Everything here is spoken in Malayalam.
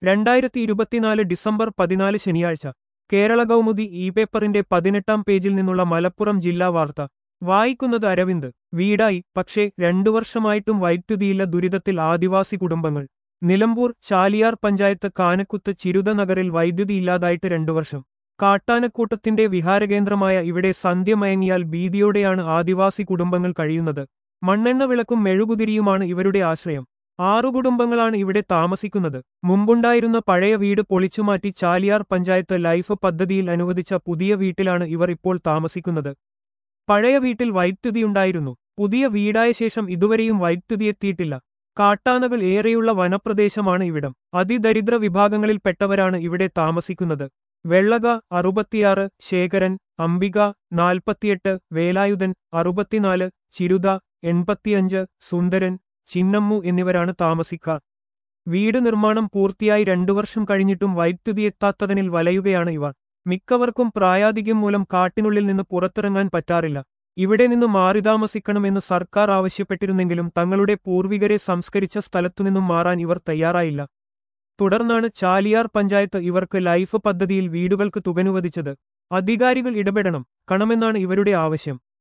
രണ്ടായിരത്തി ഇരുപത്തിനാല് ഡിസംബർ പതിനാല് ശനിയാഴ്ച കേരള കൗമുദി ഇ പേപ്പറിന്റെ പതിനെട്ടാം പേജിൽ നിന്നുള്ള മലപ്പുറം ജില്ലാ വാർത്ത വായിക്കുന്നത് അരവിന്ദ് വീടായി പക്ഷേ രണ്ടു വർഷമായിട്ടും വൈദ്യുതിയില്ല ദുരിതത്തിൽ ആദിവാസി കുടുംബങ്ങൾ നിലമ്പൂർ ചാലിയാർ പഞ്ചായത്ത് കാനക്കുത്ത് ചിരുത നഗറിൽ വൈദ്യുതി ഇല്ലാതായിട്ട് രണ്ടു വർഷം കാട്ടാനക്കൂട്ടത്തിന്റെ വിഹാരകേന്ദ്രമായ ഇവിടെ സന്ധ്യ മയങ്ങിയാൽ ഭീതിയോടെയാണ് ആദിവാസി കുടുംബങ്ങൾ കഴിയുന്നത് മണ്ണെണ്ണ വിളക്കും മെഴുകുതിരിയുമാണ് ഇവരുടെ ആശ്രയം ആറു കുടുംബങ്ങളാണ് ഇവിടെ താമസിക്കുന്നത് മുമ്പുണ്ടായിരുന്ന പഴയ വീട് പൊളിച്ചുമാറ്റി ചാലിയാർ പഞ്ചായത്ത് ലൈഫ് പദ്ധതിയിൽ അനുവദിച്ച പുതിയ വീട്ടിലാണ് ഇവർ ഇപ്പോൾ താമസിക്കുന്നത് പഴയ വീട്ടിൽ വൈദ്യുതിയുണ്ടായിരുന്നു പുതിയ വീടായ ശേഷം ഇതുവരെയും വൈദ്യുതി എത്തിയിട്ടില്ല കാട്ടാനകൾ ഏറെയുള്ള വനപ്രദേശമാണ് ഇവിടം അതിദരിദ്ര വിഭാഗങ്ങളിൽപ്പെട്ടവരാണ് ഇവിടെ താമസിക്കുന്നത് വെള്ളക അറുപത്തിയാറ് ശേഖരൻ അംബിക നാൽപ്പത്തിയെട്ട് വേലായുധൻ അറുപത്തിനാല് ചിരുത എൺപത്തിയഞ്ച് സുന്ദരൻ ചിന്നമ്മു എന്നിവരാണ് താമസിക്കാർ വീട് നിർമ്മാണം പൂർത്തിയായി രണ്ടു വർഷം കഴിഞ്ഞിട്ടും വൈദ്യുതി എത്താത്തതിനിൽ വലയുകയാണ് ഇവർ മിക്കവർക്കും പ്രായാധിക്യം മൂലം കാട്ടിനുള്ളിൽ നിന്ന് പുറത്തിറങ്ങാൻ പറ്റാറില്ല ഇവിടെ നിന്ന് മാറി താമസിക്കണമെന്ന് സർക്കാർ ആവശ്യപ്പെട്ടിരുന്നെങ്കിലും തങ്ങളുടെ പൂർവികരെ സംസ്കരിച്ച സ്ഥലത്തുനിന്നും മാറാൻ ഇവർ തയ്യാറായില്ല തുടർന്നാണ് ചാലിയാർ പഞ്ചായത്ത് ഇവർക്ക് ലൈഫ് പദ്ധതിയിൽ വീടുകൾക്ക് തുകനുവദിച്ചത് അധികാരികൾ ഇടപെടണം കണമെന്നാണ് ഇവരുടെ ആവശ്യം